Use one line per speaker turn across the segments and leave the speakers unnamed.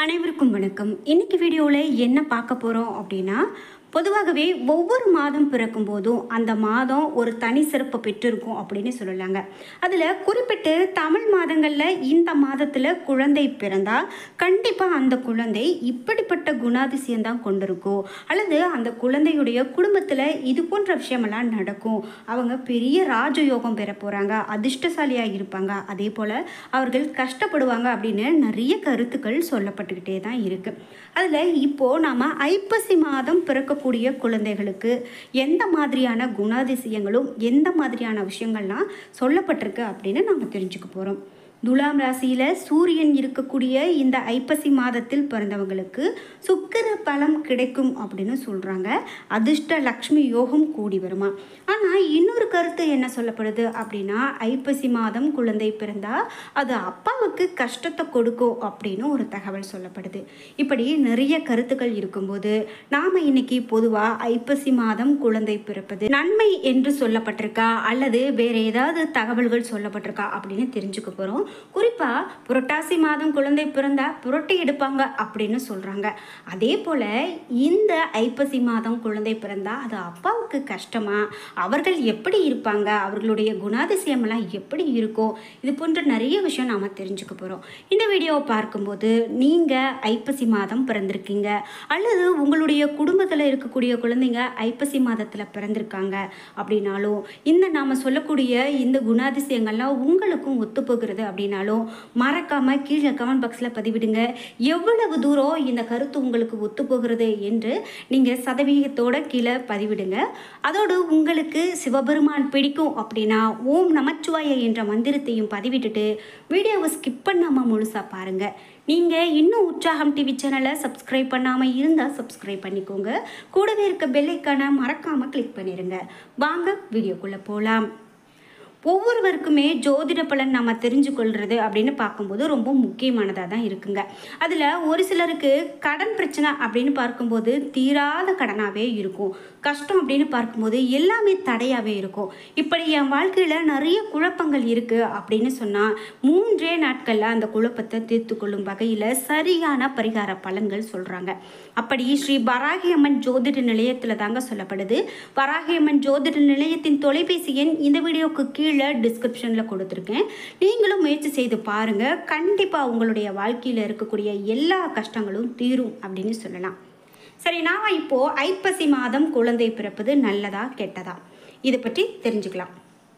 அனைவருக்கும் வணக்கம் இன்னைக்கு வீடியோவில் என்ன பார்க்க போகிறோம் அப்படின்னா பொதுவாகவே ஒவ்வொரு மாதம் பிறக்கும் போதும் அந்த மாதம் ஒரு தனி சிறப்பு பெற்றிருக்கும் அப்படின்னு சொல்லலாங்க அதில் குறிப்பிட்டு தமிழ் மாதங்களில் இந்த மாதத்தில் குழந்தை பிறந்தால் கண்டிப்பாக அந்த குழந்தை இப்படிப்பட்ட குணாதிசயம் தான் கொண்டிருக்கும் அல்லது அந்த குழந்தையுடைய குடும்பத்தில் இது போன்ற விஷயமெல்லாம் நடக்கும் அவங்க பெரிய ராஜயோகம் பெற போகிறாங்க அதிர்ஷ்டசாலியாக இருப்பாங்க அதே போல் அவர்கள் கஷ்டப்படுவாங்க அப்படின்னு நிறைய கருத்துக்கள் சொல்லப்பட்டுக்கிட்டே தான் இருக்குது அதில் இப்போது நாம் ஐப்பசி மாதம் பிறக்கக்கூடிய குழந்தைகளுக்கு எந்த மாதிரியான குணாதிசயங்களும் எந்த மாதிரியான விஷயங்கள்லாம் சொல்லப்பட்டிருக்கு அப்படின்னு நம்ம தெரிஞ்சுக்க போகிறோம் துலாம் ராசியில் சூரியன் இருக்கக்கூடிய இந்த ஐப்பசி மாதத்தில் பிறந்தவங்களுக்கு சுக்கிர பலம் கிடைக்கும் அப்படின்னு சொல்கிறாங்க அதிர்ஷ்ட லக்ஷ்மி யோகம் கூடி வருமா ஆனால் இன்னொரு கருத்து என்ன சொல்லப்படுது அப்படின்னா ஐப்பசி மாதம் குழந்தை பிறந்தால் அது அப்பாவுக்கு கஷ்டத்தை கொடுக்கும் அப்படின்னு ஒரு தகவல் சொல்லப்படுது இப்படி நிறைய கருத்துக்கள் இருக்கும்போது நாம் இன்னைக்கு பொதுவாக ஐப்பசி மாதம் குழந்தை பிறப்பது நன்மை என்று சொல்லப்பட்டிருக்கா அல்லது வேற ஏதாவது தகவல்கள் சொல்லப்பட்டிருக்கா அப்படின்னு தெரிஞ்சுக்க போகிறோம் குறிப்பாக புரட்டாசி மாதம் குழந்தை பிறந்தா புரட்டி எடுப்பாங்க அப்படின்னு சொல்கிறாங்க அதே போல் இந்த ஐப்பசி மாதம் குழந்தை பிறந்தா அது அப்பாவுக்கு கஷ்டமா அவர்கள் எப்படி இருப்பாங்க அவர்களுடைய குணாதிசயமெல்லாம் எப்படி இருக்கும் இது போன்ற நிறைய விஷயம் நாம் தெரிஞ்சுக்க போகிறோம் இந்த வீடியோவை பார்க்கும்போது நீங்கள் ஐப்பசி மாதம் பிறந்திருக்கீங்க அல்லது உங்களுடைய குடும்பத்தில் இருக்கக்கூடிய குழந்தைங்க ஐப்பசி மாதத்தில் பிறந்திருக்காங்க அப்படின்னாலும் இந்த நாம் சொல்லக்கூடிய இந்த குணாதிசயங்கள்லாம் உங்களுக்கும் ஒத்துப்போகிறது அப்படின்னாலும் மறக்காமல் கீழே கமெண்ட் பாக்ஸில் பதிவிடுங்க எவ்வளவு தூரம் இந்த கருத்து உங்களுக்கு ஒத்துப்போகிறது என்று நீங்கள் சதவீதத்தோட கீழே பதிவிடுங்க அதோடு உங்களுக்கு சிவபெருமான் பிடிக்கும் அப்படின்னா ஓம் நமச்சிவாய என்ற மந்திரத்தையும் பதிவிட்டுட்டு வீடியோவை ஸ்கிப் பண்ணாமல் முழுசாக பாருங்கள் நீங்கள் இன்னும் உற்சாகம் டிவி சேனலை சப்ஸ்கிரைப் பண்ணாமல் இருந்தால் சப்ஸ்கிரைப் பண்ணிக்கோங்க கூடவே இருக்க பெல்லைக்கான மறக்காமல் கிளிக் பண்ணிடுங்க வாங்க வீடியோக்குள்ளே போகலாம் ஒவ்வொருவருக்குமே ஜோதிட பலன் நம்ம தெரிஞ்சு கொள்வது அப்படின்னு பார்க்கும்போது ரொம்ப முக்கியமானதாக தான் இருக்குங்க அதில் ஒரு சிலருக்கு கடன் பிரச்சனை அப்படின்னு பார்க்கும்போது தீராத கடனாகவே இருக்கும் கஷ்டம் அப்படின்னு பார்க்கும்போது எல்லாமே தடையாகவே இருக்கும் இப்படி என் வாழ்க்கையில் நிறைய குழப்பங்கள் இருக்குது அப்படின்னு சொன்னால் மூன்றே நாட்களில் அந்த குழப்பத்தை தீர்த்து கொள்ளும் வகையில் சரியான பரிகார பலன்கள் சொல்கிறாங்க அப்படி ஸ்ரீ வராகியம்மன் ஜோதிட நிலையத்தில் தாங்க சொல்லப்படுது வராகியம்மன் ஜோதிட நிலையத்தின் தொலைபேசி எண் இந்த வீடியோக்கு கீழே டிஸ்கிரிப்ஷனில் கொடுத்துருக்கேன் நீங்களும் முயற்சி செய்து பாருங்கள் கண்டிப்பாக உங்களுடைய வாழ்க்கையில் இருக்கக்கூடிய எல்லா கஷ்டங்களும் தீரும் அப்படின்னு சொல்லலாம் சரி நாம் இப்போது ஐப்பசி மாதம் குழந்தை பிறப்பது நல்லதா கெட்டதா இதை பற்றி தெரிஞ்சுக்கலாம்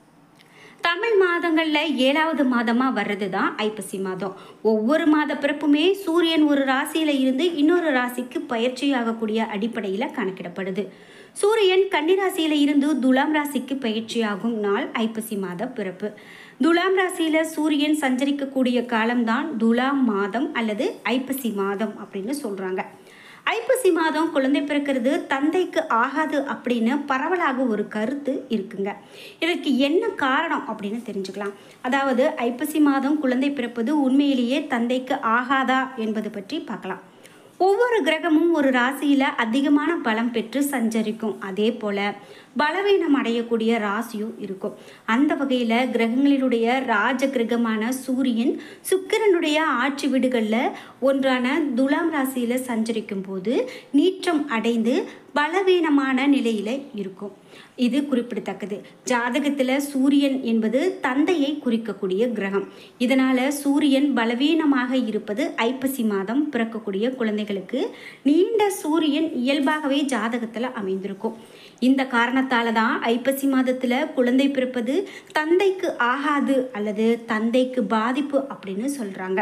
தமிழ் மாதங்களில் ஏழாவது மாதமாக வர்றது தான் ஐப்பசி மாதம் ஒவ்வொரு மாத பிறப்புமே சூரியன் ஒரு ராசியில் இருந்து இன்னொரு ராசிக்கு பயிற்சியாகக்கூடிய அடிப்படையில் கணக்கிடப்படுது சூரியன் கன்னிராசியில் இருந்து துலாம் ராசிக்கு பயிற்சியாகும் நாள் ஐப்பசி மாத பிறப்பு துலாம் ராசியில் சூரியன் சஞ்சரிக்கக்கூடிய காலம்தான் துலாம் மாதம் அல்லது ஐப்பசி மாதம் அப்படின்னு சொல்கிறாங்க ஐப்பசி மாதம் குழந்தை பிறக்கிறது தந்தைக்கு ஆகாது அப்படின்னு பரவலாக ஒரு கருத்து இருக்குங்க இதற்கு என்ன காரணம் அப்படின்னு தெரிஞ்சுக்கலாம் அதாவது ஐப்பசி மாதம் குழந்தை பிறப்பது உண்மையிலேயே தந்தைக்கு ஆகாதா என்பது பற்றி பார்க்கலாம் ஒவ்வொரு கிரகமும் ஒரு ராசியில் அதிகமான பலம் பெற்று சஞ்சரிக்கும் அதே போல் பலவீனம் அடையக்கூடிய ராசியும் இருக்கும் அந்த வகையில் கிரகங்களினுடைய ராஜ கிரகமான சூரியன் சுக்கிரனுடைய ஆட்சி வீடுகளில் ஒன்றான துலாம் ராசியில் சஞ்சரிக்கும் போது நீற்றம் அடைந்து பலவீனமான நிலையில் இருக்கும் இது குறிப்பிடத்தக்கது ஜாதகத்தில் சூரியன் என்பது தந்தையை குறிக்கக்கூடிய கிரகம் இதனால் சூரியன் பலவீனமாக இருப்பது ஐப்பசி மாதம் பிறக்கக்கூடிய குழந்தைகளுக்கு நீண்ட சூரியன் இயல்பாகவே ஜாதகத்தில் அமைந்திருக்கும் இந்த காரணத்தால் தான் ஐப்பசி மாதத்தில் குழந்தை பிறப்பது தந்தைக்கு ஆகாது அல்லது தந்தைக்கு பாதிப்பு அப்படின்னு சொல்கிறாங்க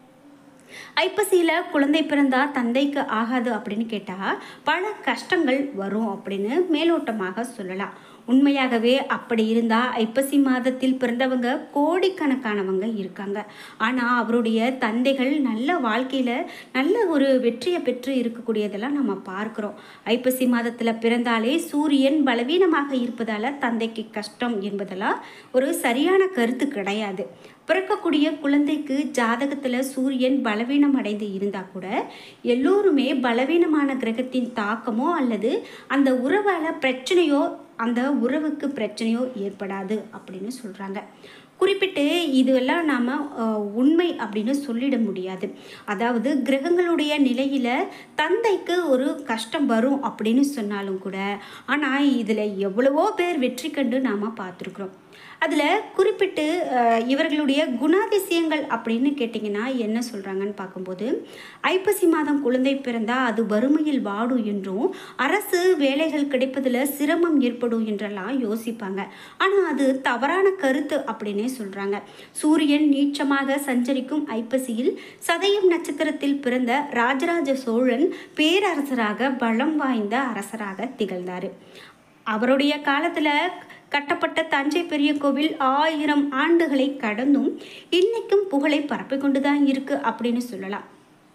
ஐப்பசியில் குழந்தை பிறந்தா தந்தைக்கு ஆகாது அப்படின்னு கேட்டால் பல கஷ்டங்கள் வரும் அப்படின்னு மேலோட்டமாக சொல்லலாம் உண்மையாகவே அப்படி இருந்தால் ஐப்பசி மாதத்தில் பிறந்தவங்க கோடிக்கணக்கானவங்க இருக்காங்க ஆனால் அவருடைய தந்தைகள் நல்ல வாழ்க்கையில் நல்ல ஒரு வெற்றியை பெற்று இருக்கக்கூடியதெல்லாம் நம்ம பார்க்குறோம் ஐப்பசி மாதத்தில் பிறந்தாலே சூரியன் பலவீனமாக இருப்பதால் தந்தைக்கு கஷ்டம் என்பதெல்லாம் ஒரு சரியான கருத்து கிடையாது பிறக்கக்கூடிய குழந்தைக்கு ஜாதகத்தில் சூரியன் பலவீனம் அடைந்து இருந்தால் கூட எல்லோருமே பலவீனமான கிரகத்தின் தாக்கமோ அல்லது அந்த உறவால் பிரச்சனையோ அந்த உறவுக்கு பிரச்சனையோ ஏற்படாது அப்படின்னு சொல்கிறாங்க குறிப்பிட்டு இதுவெல்லாம் நாம் உண்மை அப்படின்னு சொல்லிட முடியாது அதாவது கிரகங்களுடைய நிலையில் தந்தைக்கு ஒரு கஷ்டம் வரும் அப்படின்னு சொன்னாலும் கூட ஆனால் இதில் எவ்வளவோ பேர் வெற்றி கண்டு நாம் பார்த்துருக்குறோம் அதில் குறிப்பிட்டு அஹ், இவர்களுடைய குணாதிசயங்கள் அப்படின்னு கேட்டிங்கன்னா என்ன சொல்கிறாங்கன்னு பார்க்கும்போது ஐப்பசி மாதம் குழந்தை பிறந்தால் அது வறுமையில் வாடும் என்றும் அரசு வேலைகள் கிடைப்பதில் சிரமம் ஏற்படும் என்றெல்லாம் யோசிப்பாங்க ஆனால் அது தவறான கருத்து அப்படின்னே சொல்கிறாங்க சூரியன் நீச்சமாக சஞ்சரிக்கும் ஐப்பசியில் சதயம் நட்சத்திரத்தில் பிறந்த ராஜராஜ சோழன் பேரரசராக பலம் வாய்ந்த அரசராக திகழ்ந்தார் அவருடைய காலத்தில் கட்டப்பட்ட தஞ்சை பெரிய கோவில் ஆயிரம் ஆண்டுகளை கடந்தும் இன்னைக்கும் புகழை பரப்பிக் கொண்டு தான் இருக்கு அப்படின்னு சொல்லலாம்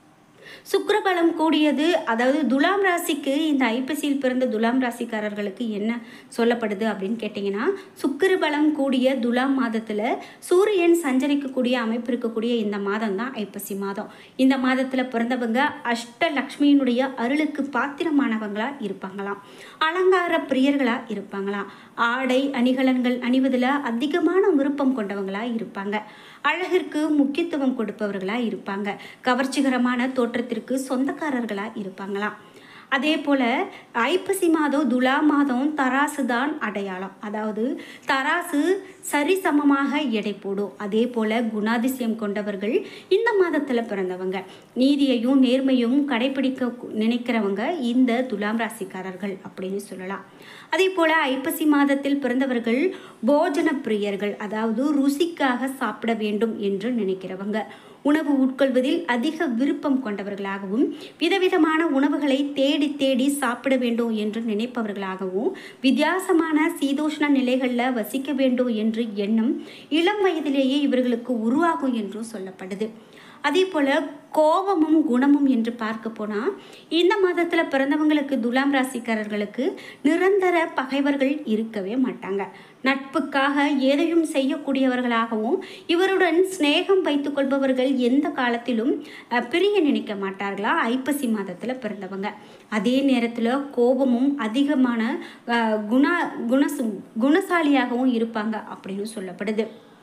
சுக்கிரபலம் கூடியது அதாவது துலாம் ராசிக்கு இந்த ஐப்பசியில் பிறந்த துலாம் ராசிக்காரர்களுக்கு என்ன சொல்லப்படுது அப்படின்னு கேட்டிங்கன்னா சுக்கிரபலம் கூடிய துலாம் மாதத்தில் சூரியன் சஞ்சரிக்கக்கூடிய அமைப்பு இருக்கக்கூடிய இந்த மாதம் தான் ஐப்பசி மாதம் இந்த மாதத்தில் பிறந்தவங்க அஷ்டலக்ஷ்மியினுடைய அருளுக்கு பாத்திரமானவங்களாக இருப்பாங்களாம் அலங்கார பிரியர்களாக இருப்பாங்களாம் ஆடை அணிகலன்கள் அணிவதில் அதிகமான விருப்பம் கொண்டவங்களாக இருப்பாங்க அழகிற்கு முக்கியத்துவம் கொடுப்பவர்களாக இருப்பாங்க கவர்ச்சிகரமான தோற்றத்திற்கு சொந்தக்காரர்களாக இருப்பாங்களாம் அதே போல் ஐப்பசி மாதம் துலா மாதம் தராசு தான் அடையாளம் அதாவது தராசு சரிசமமாக எடை போடும் அதே போல் குணாதிசயம் கொண்டவர்கள் இந்த மாதத்தில் பிறந்தவங்க நீதியையும் நேர்மையும் கடைபிடிக்க நினைக்கிறவங்க இந்த துலாம் ராசிக்காரர்கள் அப்படின்னு சொல்லலாம் அதே போல் ஐப்பசி மாதத்தில் பிறந்தவர்கள் போஜன பிரியர்கள் அதாவது ருசிக்காக சாப்பிட வேண்டும் என்று நினைக்கிறவங்க உணவு உட்கொள்வதில் அதிக விருப்பம் கொண்டவர்களாகவும் விதவிதமான உணவுகளை தேடி தேடி சாப்பிட வேண்டும் என்று நினைப்பவர்களாகவும் வித்தியாசமான சீதோஷ்ண நிலைகளில் வசிக்க வேண்டும் என்று எண்ணம் இளம் வயதிலேயே இவர்களுக்கு உருவாகும் என்றும் சொல்லப்படுது அதே போல் கோபமும் குணமும் என்று பார்க்க போனால் இந்த மாதத்தில் பிறந்தவங்களுக்கு துலாம் ராசிக்காரர்களுக்கு நிரந்தர பகைவர்கள் இருக்கவே மாட்டாங்க நட்புக்காக எதையும் செய்யக்கூடியவர்களாகவும் இவருடன் சிநேகம் வைத்துக் கொள்பவர்கள் எந்த காலத்திலும் அஹ், பிரிய நினைக்க மாட்டார்களா ஐப்பசி மாதத்தில் பிறந்தவங்க அதே நேரத்தில் கோபமும் அதிகமான அஹ், குண குணசு குணசாலியாகவும் இருப்பாங்க அப்படின்னு சொல்லப்படுது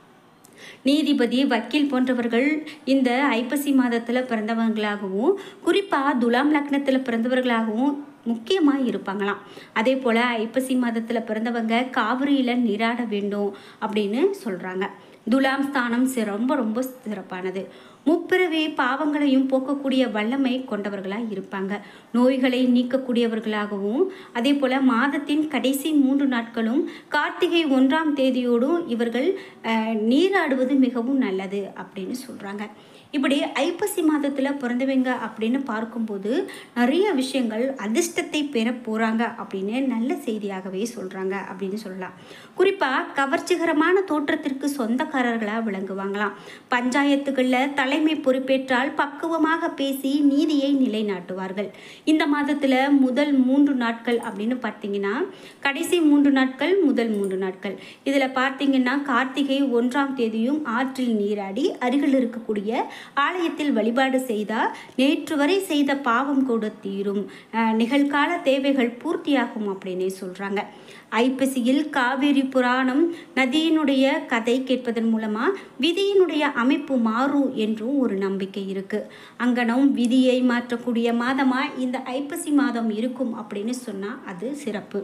நீதிபதி வக்கீல் போன்றவர்கள் இந்த ஐப்பசி மாதத்தில் பிறந்தவங்களாகவும் குறிப்பாக துலாம் லக்னத்தில் பிறந்தவர்களாகவும் முக்கியமாக இருப்பாங்களாம் அதே போல் ஐப்பசி மாதத்தில் பிறந்தவங்க காவிரியில் நீராட வேண்டும் அப்படின்னு சொல்கிறாங்க துலாம் ஸ்தானம் சி- ரொம்ப ரொம்ப சிறப்பானது முப்பிறவி பாவங்களையும் போக்கக்கூடிய வல்லமை கொண்டவர்களாக இருப்பாங்க நோய்களை நீக்கக்கூடியவர்களாகவும் அதே போல் மாதத்தின் கடைசி மூன்று நாட்களும் கார்த்திகை ஒன்றாம் தேதியோடும் இவர்கள் அஹ், நீராடுவது மிகவும் நல்லது அப்படின்னு சொல்கிறாங்க இப்படி ஐப்பசி மாதத்தில் பிறந்தவங்க அப்படின்னு பார்க்கும்போது நிறைய விஷயங்கள் அதிர்ஷ்டத்தை பெற போகிறாங்க அப்படின்னு நல்ல செய்தியாகவே சொல்கிறாங்க அப்படின்னு சொல்லலாம் குறிப்பாக கவர்ச்சிகரமான தோற்றத்திற்கு சொந்தக்காரர்களாக விளங்குவாங்களாம் பஞ்சாயத்துகளில் தலைமை பொறுப்பேற்றால் பக்குவமாக பேசி நீதியை நிலைநாட்டுவார்கள் இந்த மாதத்தில் முதல் மூன்று நாட்கள் அப்படின்னு பார்த்தீங்கன்னா கடைசி மூன்று நாட்கள் முதல் மூன்று நாட்கள் இதில் பார்த்தீங்கன்னா கார்த்திகை ஒன்றாம் தேதியும் ஆற்றில் நீராடி அருகில் இருக்கக்கூடிய ஆலயத்தில் வழிபாடு செய்தால் நேற்று வரை செய்த பாவம் கூட தீரும் அஹ், நிகழ்கால தேவைகள் பூர்த்தியாகும் அப்படின்னே சொல்கிறாங்க ஐப்பசியில் காவேரி புராணம் நதியினுடைய கதை கேட்பதன் மூலமாக விதியினுடைய அமைப்பு மாறும் என்றும் ஒரு நம்பிக்கை இருக்குது அங்கனம் விதியை மாற்றக்கூடிய மாதமாக இந்த ஐப்பசி மாதம் இருக்கும் அப்படின்னு சொன்னால் அது சிறப்பு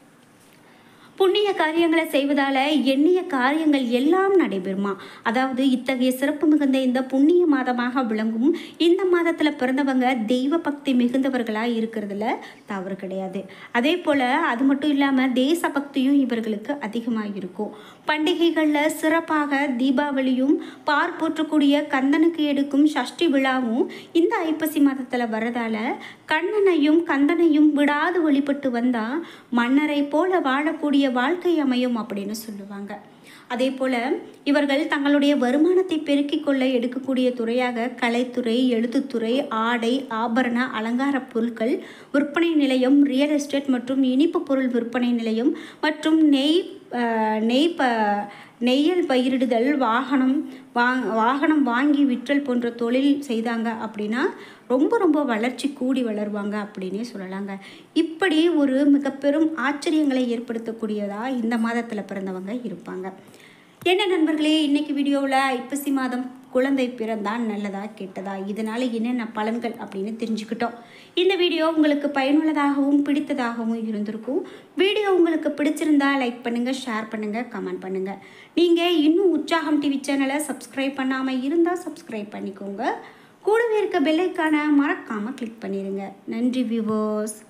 புண்ணிய காரியங்களை செய்வதால எண்ணிய காரியங்கள் எல்லாம் நடைபெறுமா அதாவது இத்தகைய சிறப்பு மிகுந்த இந்த புண்ணிய மாதமாக விளங்கும் இந்த மாதத்தில் பிறந்தவங்க தெய்வ பக்தி மிகுந்தவர்களாக இருக்கிறதுல தவறு கிடையாது அதே போல் அது மட்டும் இல்லாமல் தேச பக்தியும் இவர்களுக்கு அதிகமாக இருக்கும் பண்டிகைகளில் சிறப்பாக தீபாவளியும் பார் போற்றக்கூடிய கந்தனுக்கு எடுக்கும் சஷ்டி விழாவும் இந்த ஐப்பசி மாதத்தில் வரதால கண்ணனையும் கந்தனையும் விடாது வழிபட்டு வந்தால் மன்னரை போல வாழக்கூடிய வாழ்க்கை அமையும் அப்படின்னு சொல்லுவாங்க அதே போல் இவர்கள் தங்களுடைய வருமானத்தை பெருக்கிக் கொள்ள எடுக்கக்கூடிய துறையாக கலைத்துறை எழுத்துத்துறை ஆடை ஆபரண அலங்கார பொருட்கள் விற்பனை நிலையம் ரியல் எஸ்டேட் மற்றும் இனிப்பு பொருள் விற்பனை நிலையம் மற்றும் நெய் அஹ், நெய் ப நெய்யல் பயிரிடுதல் வாகனம் வாங் வாகனம் வாங்கி விற்றல் போன்ற தொழில் செய்தாங்க அப்படின்னா ரொம்ப ரொம்ப வளர்ச்சி கூடி வளருவாங்க அப்படின்னே சொல்லலாங்க இப்படி ஒரு மிக பெரும் ஆச்சரியங்களை ஏற்படுத்தக்கூடியதாக இந்த மாதத்தில் பிறந்தவங்க இருப்பாங்க என்ன நண்பர்களே இன்னைக்கு வீடியோவில் ஐப்பசி மாதம் குழந்தை பிறந்தால் நல்லதா கெட்டதா இதனால் என்னென்ன பலன்கள் அப்படின்னு தெரிஞ்சுக்கிட்டோம் இந்த வீடியோ உங்களுக்கு பயனுள்ளதாகவும் பிடித்ததாகவும் இருந்திருக்கும் வீடியோ உங்களுக்கு பிடிச்சிருந்தா லைக் பண்ணுங்கள் ஷேர் பண்ணுங்கள் கமெண்ட் பண்ணுங்கள் நீங்கள் இன்னும் உற்சாகம் டிவி சேனலை சப்ஸ்கிரைப் பண்ணாமல் இருந்தால் சப்ஸ்கிரைப் பண்ணிக்கோங்க கூடவே இருக்க பெல்லைக்கான மறக்காமல் கிளிக் பண்ணிடுங்க நன்றி வியூவர்ஸ்